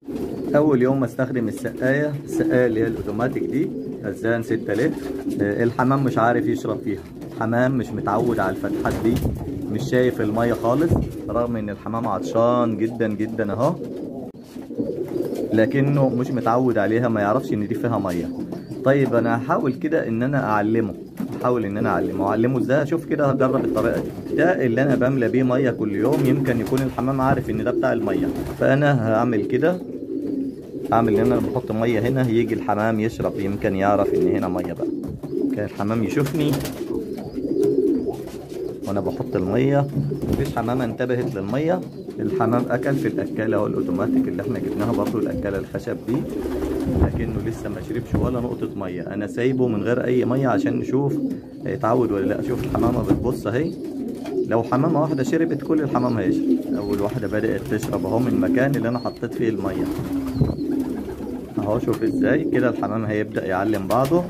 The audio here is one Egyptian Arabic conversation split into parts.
اول يوم استخدم السقايه السقايه اللي هي الاوتوماتيك دي ازان 6 لتر آه، الحمام مش عارف يشرب فيها الحمام مش متعود على الفتحات دي مش شايف الميه خالص رغم ان الحمام عطشان جدا جدا اهو لكنه مش متعود عليها ما يعرفش ان دي فيها ميه طيب انا هحاول كده ان انا اعلمه احاول ان انا اعلمه اعلمه ازاي اشوف كده هجرب الطريقه دي ده اللي انا بملى بيه ميه كل يوم يمكن يكون الحمام عارف ان ده بتاع الميه فانا هعمل كده هعمل ان انا بحط ميه هنا يجي الحمام يشرب يمكن يعرف ان هنا ميه بقى كان الحمام يشوفني وانا بحط الميه مفيش حمامه انتبهت للميه الحمام اكل في الاكاله اهو الاوتوماتيك اللي احنا جبناها برضو الاكاله الخشب دي لكنه لسه ما شربش ولا نقطه ميه انا سايبه من غير اي ميه عشان نشوف هيتعود ولا لا شوف الحمامه بتبص اهي لو حمامه واحده شربت كل الحمام هيشرب اول واحده بدات تشرب اهو من المكان اللي انا حطيت فيه الميه اهو شوف ازاي كده الحمام هيبدا يعلم بعضه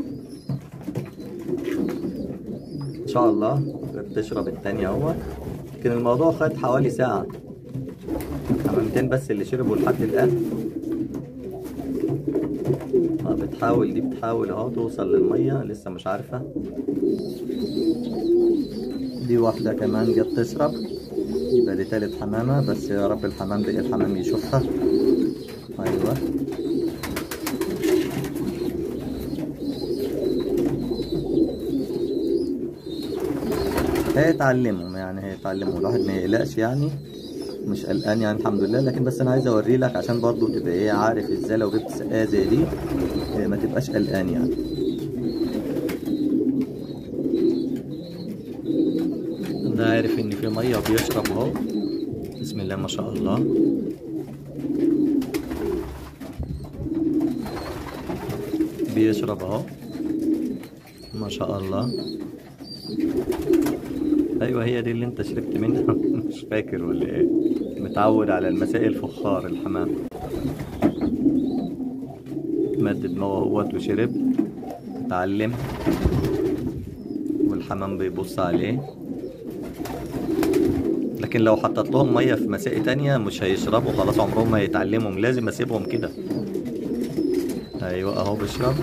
ان شاء الله تشرب التانية اهو لكن الموضوع خد حوالي ساعة حمامتين بس اللي شربوا لحد الآن اه بتحاول دي بتحاول اهو توصل للمية لسه مش عارفة دي واحدة كمان جت تشرب يبقى دي تالت حمامة بس يا رب الحمام ده الحمام يشوفها ايوه هيتعلموا يعني هيتعلموا الواحد ما يقلقش يعني مش قلقان يعني الحمد لله لكن بس انا عايز اوري لك عشان برضو تبقى ايه عارف ازاي لو جبت سقايه زي دي إيه ما تبقاش قلقان يعني ده عارف ان في ميه وبيشرب اهو بسم الله ما شاء الله بيشرب اهو ما شاء الله ايوه هي دي اللي انت شربت منها مش فاكر ولا ايه متعود على المساء الفخار الحمام مد دماغه اهوت وشرب اتعلم والحمام بيبص عليه لكن لو حطيت لهم ميه في مساء تانية مش هيشربوا خلاص عمرهم ما هيتعلموا لازم اسيبهم كده ايوه اهو بيشرب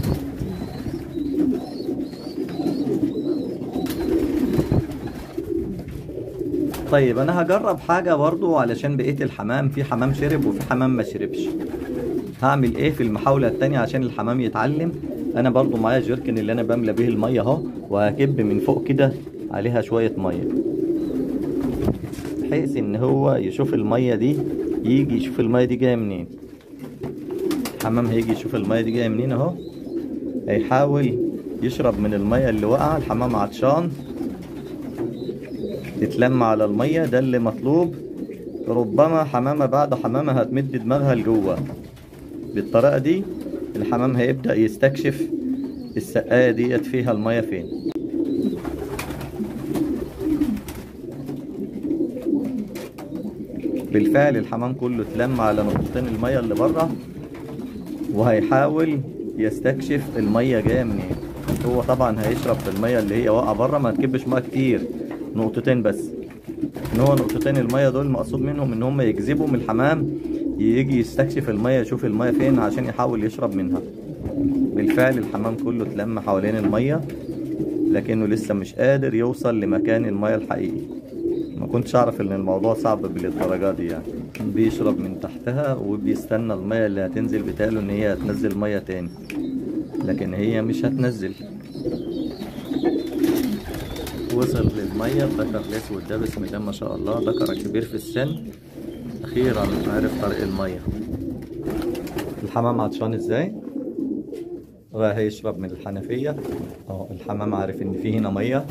طيب انا هجرب حاجة برضو علشان بقية الحمام في حمام شرب وفي حمام ما شربش هعمل ايه في المحاولة التانية عشان الحمام يتعلم انا برضو معايا جيركن اللي انا بملى به المية اهو وهكب من فوق كده عليها شوية مية بحيث ان هو يشوف المية دي يجي يشوف المية دي جاية منين الحمام هيجي يشوف المية دي جاية منين اهو هيحاول يشرب من المية اللي وقع الحمام عطشان تتلم على المية ده اللي مطلوب ربما حمامة بعد حمامة هتمد دماغها لجوه بالطريقة دي الحمام هيبدأ يستكشف السقاية ديت فيها المية فين بالفعل الحمام كله اتلم على نقطتين المية اللي بره وهيحاول يستكشف المية جاية منين هو طبعا هيشرب في المية اللي هي واقعة بره ما تكبش مية كتير نقطتين بس ان هو نقطتين المية دول مقصود منهم ان هم يجذبوا من الحمام يجي يستكشف المية يشوف المية فين عشان يحاول يشرب منها بالفعل الحمام كله اتلم حوالين المية لكنه لسه مش قادر يوصل لمكان المية الحقيقي ما كنتش اعرف ان الموضوع صعب بالدرجة دي يعني بيشرب من تحتها وبيستنى المية اللي هتنزل بتاله ان هي هتنزل مية تاني لكن هي مش هتنزل وصل للمية الذكر الأسود ده بسم الله ما شاء الله ذكر كبير في السن أخيرا عرف طريق المية الحمام عطشان ازاي وهيشرب من الحنفية اهو الحمام عارف ان في هنا مية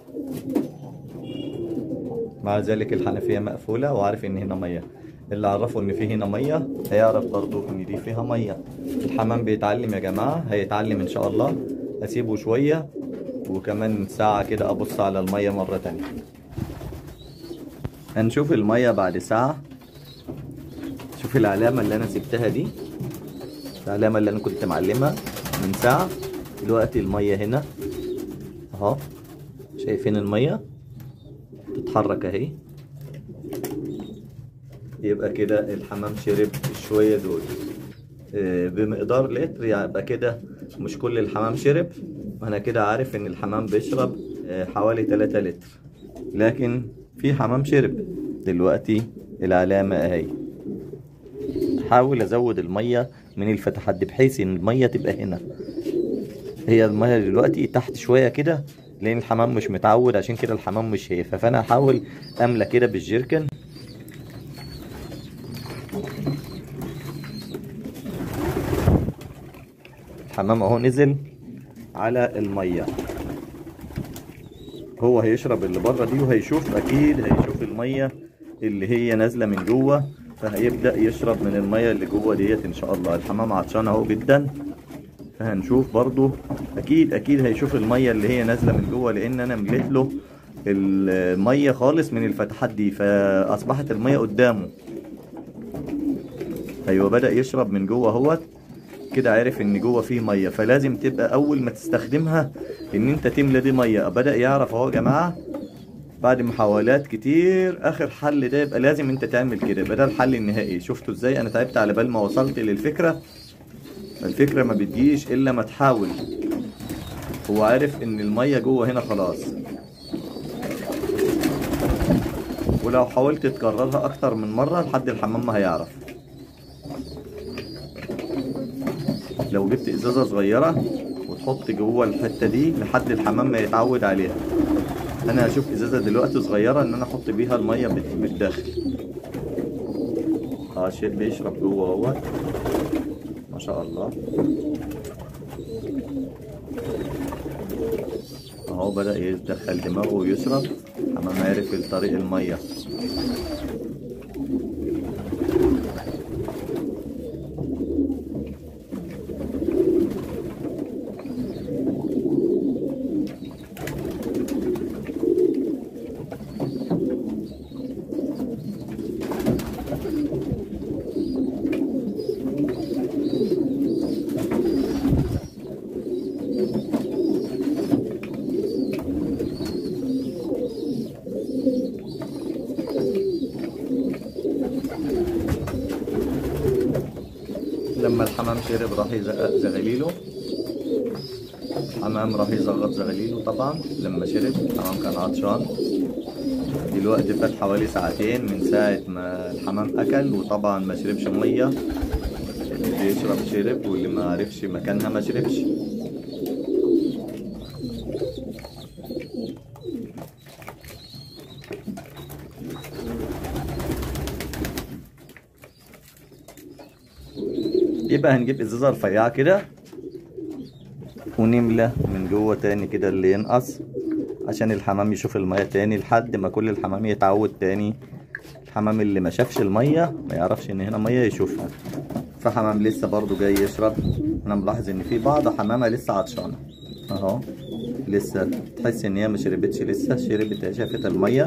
مع ذلك الحنفية مقفولة وعارف ان هنا مية اللي عرفه ان في هنا مية هيعرف برضو ان دي فيها مية الحمام بيتعلم يا جماعة هيتعلم ان شاء الله اسيبه شوية وكمان ساعة كده ابص على المية مرة تانية هنشوف المية بعد ساعة شوف العلامة اللي انا سبتها دي العلامة اللي انا كنت معلمها من ساعة دلوقتي المية هنا اهو شايفين المية تتحرك اهي يبقى كده الحمام شرب شويه دول آه، بمقدار لتر يبقى كده مش كل الحمام شرب وانا كده عارف ان الحمام بيشرب آه، حوالي 3 لتر لكن في حمام شرب دلوقتي العلامة اهي حاول ازود المية من الفتحات دي بحيث ان المية تبقى هنا هي المية دلوقتي تحت شوية كده لان الحمام مش متعود عشان كده الحمام مش شايفها فانا هحاول املى كده بالجيركن الحمام اهو نزل على المية هو هيشرب اللي بره دي وهيشوف اكيد هيشوف المية اللي هي نازلة من جوه فهيبدأ يشرب من المية اللي جوه ديت ان شاء الله الحمام عطشان اهو جدا فهنشوف برضو اكيد اكيد هيشوف المية اللي هي نازلة من جوه لان انا مليت له المية خالص من الفتحات دي فاصبحت المية قدامه ايوه بدأ يشرب من جوه اهوت كده عارف ان جوه فيه ميه فلازم تبقى اول ما تستخدمها ان انت تملى دي ميه بدا يعرف اهو يا جماعه بعد محاولات كتير اخر حل ده يبقى لازم انت تعمل كده يبقى ده الحل النهائي شفتوا ازاي انا تعبت على بال ما وصلت للفكره الفكره ما بتجيش الا ما تحاول هو عارف ان الميه جوه هنا خلاص ولو حاولت تكررها اكتر من مره لحد الحمام ما هيعرف لو جبت ازازه صغيره وتحط جوه الحته دي لحد الحمام ما يتعود عليها انا هشوف ازازه دلوقتي صغيره ان انا احط بيها الميه بت- بالداخل اه شيء بيشرب جوه اهو ما شاء الله اهو بدا يدخل دماغه ويشرب حمام عرف طريق الميه لما الحمام شرب راح يزقق زغاليله الحمام راح يزغط زغاليله طبعا لما شرب الحمام كان عطشان دلوقتي فات حوالي ساعتين من ساعة ما الحمام أكل وطبعا ما شربش مية اللي بيشرب شرب واللي ما عرفش مكانها ما شربش يبقى هنجيب ازازه رفيعه كده ونملى من جوه تاني كده اللي ينقص عشان الحمام يشوف الميه تاني لحد ما كل الحمام يتعود تاني الحمام اللي ما شافش الميه ما يعرفش ان هنا ميه يشوفها فحمام لسه برضو جاي يشرب انا ملاحظ ان في بعض حمامه لسه عطشانه اهو لسه تحس ان هي ما شربتش لسه شربت هي شافت الميه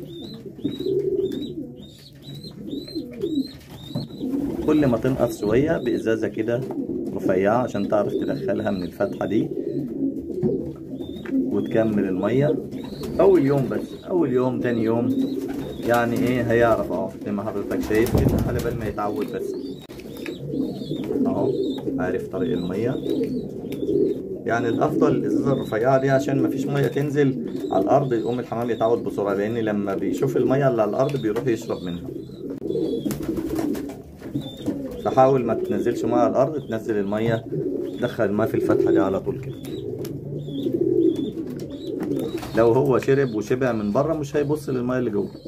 كل ما تنقص شوية بإزازة كده رفيعة عشان تعرف تدخلها من الفتحة دي وتكمل المية أول يوم بس أول يوم تاني يوم يعني إيه هيعرف أهو زي ما حضرتك شايف كده على بال ما يتعود بس أهو عارف طريق المية يعني الأفضل الإزازة الرفيعة دي عشان مفيش مية تنزل على الأرض يقوم الحمام يتعود بسرعة لأن لما بيشوف المية اللي على الأرض بيروح يشرب منها فحاول ما تنزلش ميه على الارض تنزل الميه تدخل الميه في الفتحه دي على طول كده لو هو شرب وشبع من بره مش هيبص للميه اللي جوه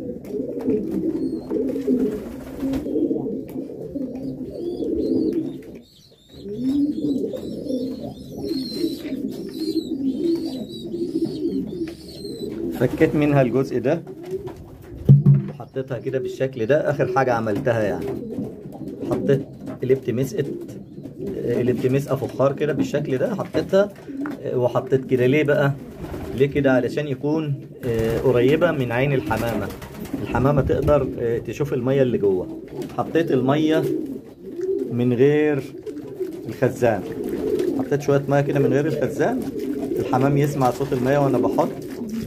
فكيت منها الجزء ده وحطيتها كده بالشكل ده اخر حاجه عملتها يعني حطيت قلبت مسقه قلبت مسقه فخار كده بالشكل ده حطيتها وحطيت كده ليه بقى ليه كده علشان يكون آه، قريبه من عين الحمامه الحمامه تقدر آه، تشوف الميه اللي جوه حطيت الميه من غير الخزان حطيت شويه ميه كده من غير الخزان الحمام يسمع صوت الميه وانا بحط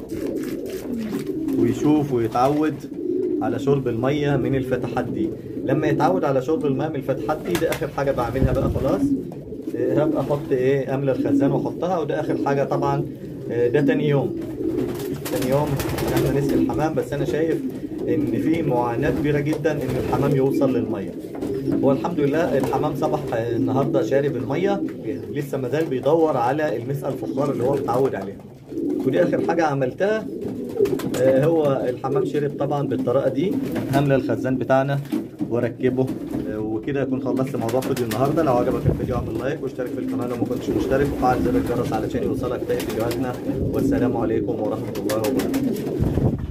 ويشوف ويتعود على شرب الميه من الفتحات دي لما يتعود على شرب الماء من الفتحات دي ده اخر حاجه بعملها بقى خلاص آه، هبقى احط ايه املى الخزان واحطها وده اخر حاجه طبعا آه، ده تاني يوم تاني يوم ان احنا نسقي الحمام بس انا شايف ان في معاناه كبيره جدا ان الحمام يوصل للميه هو الحمد لله الحمام صبح النهارده شارب الميه لسه ما زال بيدور على المسقى الفخار اللي هو متعود عليها ودي اخر حاجه عملتها آه، هو الحمام شرب طبعا بالطريقه دي هملى الخزان بتاعنا واركبه آه، وكده يكون خلصت موضوع فيديو النهارده لو عجبك الفيديو اعمل لايك واشترك في القناه لو ما كنتش مشترك وفعل زر الجرس علشان يوصلك باقي فيديوهاتنا والسلام عليكم ورحمه الله وبركاته